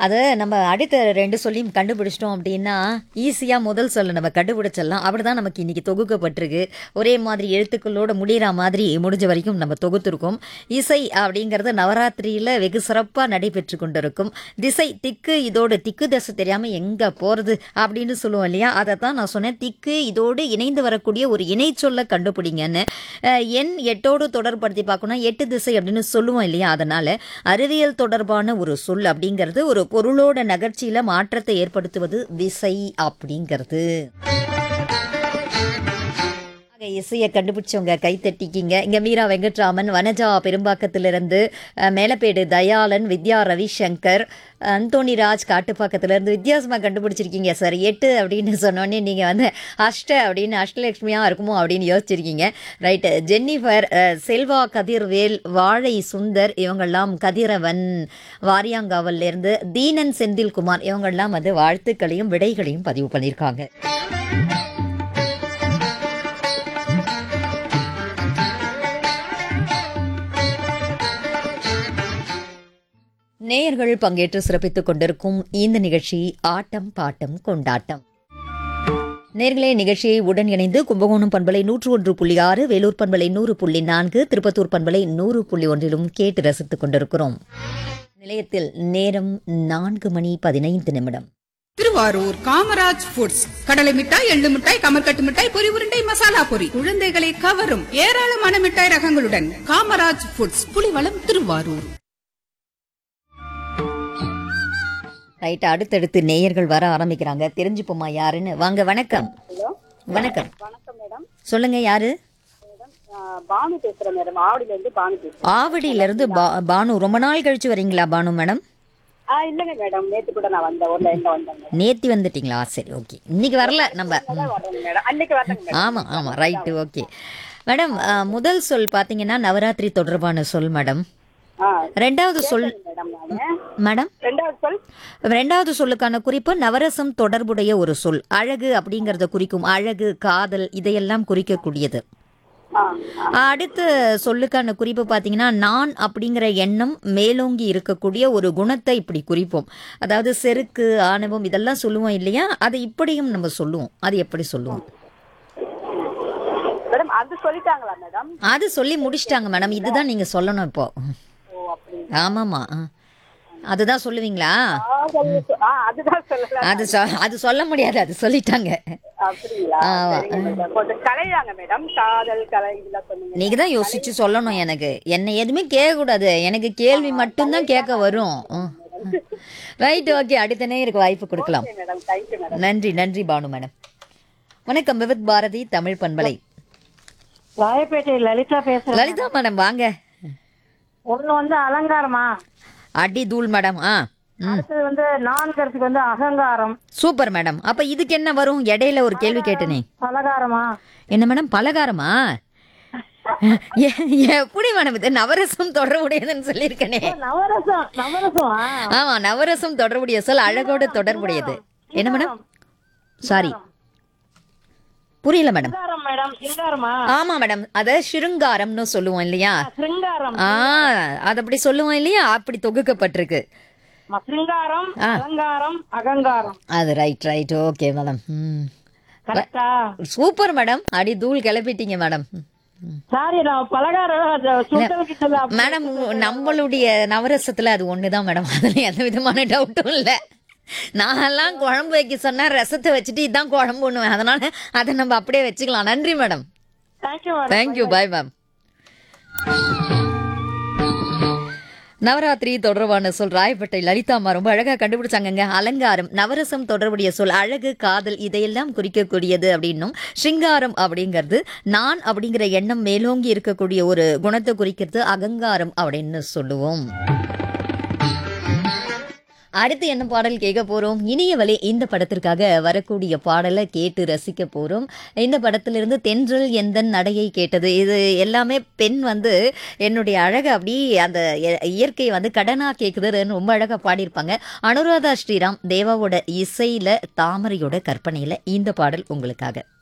அது நம்ம அடுத்த ரெண்டு சொல்லியும் கண்டுபிடிச்சிட்டோம் அப்படின்னா ஈஸியாக முதல் சொல்ல நம்ம கண்டுபிடிச்சிடலாம் அப்படிதான் நமக்கு இன்னைக்கு தொகுக்கப்பட்டிருக்கு ஒரே மாதிரி எழுத்துக்களோட முடிகிற மாதிரி முடிஞ்ச வரைக்கும் நம்ம தொகுத்திருக்கோம் இசை அப்படிங்கிறது நவராத்திரியில் வெகு சிறப்பாக நடைபெற்று கொண்டிருக்கும் திசை திக்கு இதோடு திக்கு தசை தெரியாமல் எங்கே போகிறது அப்படின்னு சொல்லுவோம் இல்லையா அதை தான் நான் சொன்னேன் திக்கு இதோடு இணைந்து வரக்கூடிய ஒரு இணை சொல்ல கண்டுபிடிங்கன்னு அஹ், எண் எட்டோடு தொடர்படுத்தி பார்க்கணும் எட்டு திசை அப்படின்னு சொல்லுவோம் இல்லையா அதனால அறிவியல் தொடர்பான ஒரு சொல் அப்படிங்கிறது ஒரு பொருளோட நகர்ச்சியில மாற்றத்தை ஏற்படுத்துவது விசை அப்படிங்கிறது ஆக, இசையை கண்டுபிடிச்சவங்க கைத்தட்டிக்கிங்க இங்க மீரா வெங்கட்ராமன் வனஜா பெரும்பாக்கத்திலிருந்து அஹ், மேலப்பேடு தயாளன் வித்யா ரவிசங்கர் அந்தோணிராஜ் காட்டுப்பாக்கத்திலிருந்து வித்தியாசமா கண்டுபிடிச்சிருக்கீங்க சார் எட்டு அப்படின்னு சொன்னோடனே நீங்க வந்து அஷ்ட அப்படின்னு அஷ்டலட்சுமியா இருக்குமோ அப்படின்னு யோசிச்சிருக்கீங்க right Jennifer ah, Selva Kathirvel Vaazhai Sundar இவங்கெல்லாம் கதிரவன் வாரியாங்காவல்ல இருந்து தீனன் செந்தில்குமார் இவங்கெல்லாம் வந்து வாழ்த்துக்களையும் விடைகளையும் பதிவு பண்ணியிருக்காங்க நேயர்கள் பங்கேற்று சிறப்பித்துக் கொண்டிருக்கும் இந்த நிகழ்ச்சி ஆட்டம் பாட்டம் கொண்டாட்டம் நேர்களே நிகழ்ச்சியை உடன் இணைந்து கும்பகோணம் பண்பலை நூற்று ஒன்று புள்ளி ஆறு வேலூர் பண்பலை நூறு புள்ளி நான்கு திருப்பத்தூர் பண்பலை நூறு புள்ளி ஒன்றிலும் கேட்டு ரசித்துக் கொண்டிருக்கிறோம் நிலையத்தில் நேரம் நான்கு மணி பதினைந்து நிமிடம் திருவாரூர் காமராஜ் ஃபுட்ஸ் கடலை மிட்டாய் எள்ளு மிட்டாய் கமர்கட்டு மிட்டாய் பொரி உருண்டை மசாலா பொரி குழந்தைகளை கவரும் ஏராளமான மிட்டாய் ரகங்களுடன் காமராஜ் ஃபுட்ஸ் புலிவளம் திருவாரூர் ரைட் அடுத்தடுத்து நேயர்கள் வர ஆரம்பிக்கிறாங்க தெரிஞ்சுப்போமா யாருன்னு வாங்க வணக்கம் வணக்கம் வணக்கம் மேடம் சொல்லுங்க யாரு நான் பானு பேசுறேன் மேடம் ஆவடியில இருந்து பானு பேசுறேன் ஆவடியில இருந்து பா- பானு ரொம்ப நாள் கழிச்சு வரீங்களா பானு மேடம் ஆ இல்லைங்க மேடம் நேத்து கூட நான் வந்தேன் ஒரு லைன்ல வந்தேங்க நேத்தி வந்துட்டீங்களா சரி ஓகே இன்னைக்கு வரல நம்ம அதான் வரேங்க மேடம் அன்னைக்கு வரேங்க மேடம் ஆமா ஆமா ரைட்டு ஓகே மேடம் அஹ், முதல் சொல் பாத்தீங்கன்னா நவராத்திரி தொடர்பான சொல் மேடம் ஆ ரெண்டாவது சொல் மேடம் நானு மேடம் ரெண்டாவது சொல் ரெண்டாவது சொல்லுக்கான குறிப்பு நவரசம் தொடர்புடைய ஒரு சொல் அழகு அப்படிங்கறத குறிக்கும் அழகு காதல் இதையெல்லாம் குறிக்கக்கூடியது ஆ அடுத்த சொல்லுக்கான குறிப்பு பார்த்தீங்கன்னா நான் அப்படிங்கிற எண்ணம் மேலோங்கி இருக்கக்கூடிய ஒரு குணத்தை இப்படி குறிப்போம் அதாவது செருக்கு ஆணவம் இதெல்லாம் சொல்லுவோம் இல்லையா அதை இப்படியும் நம்ம சொல்லுவோம் அது எப்படி சொல்லுவோம் மேடம் அது சொல்லிட்டாங்களா மேடம் அது சொல்லி முடிச்சிட்டாங்க மேடம் இதுதான் நீங்க சொல்லணும் இப்போ ஓ அப்படி ஆமாமா ஆ. அதுதான் சொல்லுவீங்களா ஆ, சரி, சொ- ஆ அதுதான் சொல்லல அது சொ- அது சொல்ல முடியாது அது சொல்லிட்டாங்க அப்படிங்களா ஆமா. சரிங்க மேடம் கொஞ்சம் கலையாங்க மேடம் காதல் கலை இதெல்லாம் சொன்னீங்க நீங்க தான் யோசிச்சு சொல்லணும் எனக்கு என்ன எதுவுமே கேட்க கூடாது எனக்கு கேள்வி மட்டும்தான் கேட்க வரும் ரைட் ஓகே அடுத்த நேயருக்கு வாய்ப்பு கொடுக்கலாம் மேடம் தேங்க்யூ மேடம் நன்றி நன்றி பானு மேடம் வணக்கம் விவித் பாரதி தமிழ் பண்பலை ராயப்பேட்டை லலிதா பேசுறேன் லலிதா மேடம் வாங்க ஒண்ணு வந்து அலங்காரமா அடி தூள் மேடம் ஆ ம் அடுத்தது வந்து நான்கிறதுக்கு வந்து அகங்காரம் சூப்பர் மேடம் அப்ப இதுக்கு என்ன வரும் இடையில ஒரு கேள்வி கேட்டனே பலகாரமா என்ன மேடம் பலகாரமா எ- எப்படி மேடம் இது நவரசம் தொடர்புடையதுன்னு சொல்லியிருக்கனே நவரசம் நவரசம் ஆ. ஆமா நவரசம் தொடர்புடைய சொல் அழகோட தொடர்புடையது என்ன மேடம் சாரி புரியல மேடம் சிங்காரம் மேடம் சிங்காரமா ஆமா மேடம் அத சிருங்காரம்னு சொல்லுவோம் இல்லையா சிருங்காரம் ஆ அது அப்படி சொல்லுவோம் இல்லையா அப்படி தொகுக்கப்பட்டிருக்கு ம, சிருங்காரம் ஆ. அலங்காரம் அகங்காரம் அது ரைட் ரைட் ஓகே மேடம் ம் கரெக்டா சூப்பர் மேடம் அடி தூள் கிளப்பிட்டீங்க மேடம் சாரி நான் பலகாரம் அது சுண்டலுக்கு சொல்ல அப்ப- மேடம் நம்மளுடைய நவரசத்துல அது ஒண்ணுதான் மேடம் அதுல எந்த விதமான டவுட்டும் இல்ல நான்லாம் குழம்பு வைக்க சொன்னா ரசத்தை வச்சுட்டு இதான் குழம்புன்னுவேன் அதனால அதை நம்ம அப்படியே வச்சுக்கலாம் நன்றி madam Thank you madam thank you bye ma'am Navaratri தொடர்பான சொல் ராயப்பேட்டை லலிதாம்மா ரொம்ப அழகா கண்டுபிடிச்சாங்கங்க அலங்காரம் நவரசம் தொடர்புடைய சொல் அழகு காதல் இதையெல்லாம் குறிக்கக்கூடியது அப்படின்னும் சிங்காரம் அப்படிங்கிறது நான் அப்படிங்கிற எண்ணம் மேலோங்கி இருக்கக்கூடிய ஒரு குணத்தை குறிக்கிறது அகங்காரம் அப்படின்னு சொல்லுவோம் அடுத்து என்ன பாடல் கேட்க போறோம் இனியவளே இந்த படத்திற்காக வரக்கூடிய பாடலை கேட்டு ரசிக்க போறோம் இந்த படத்திலிருந்து தென்றல் எந்த நடையை கேட்டது இது எல்லாமே பெண் வந்து என்னுடைய அழகை அப்படி அந்த இய- இயற்கை வந்து கடனா கேக்குதுன்னு ரொம்ப அழகா பாடியிருப்பாங்க அனுராதா ஸ்ரீராம் தேவாவோட இசையில தாமரையோட கற்பனையில இந்த பாடல் உங்களுக்காக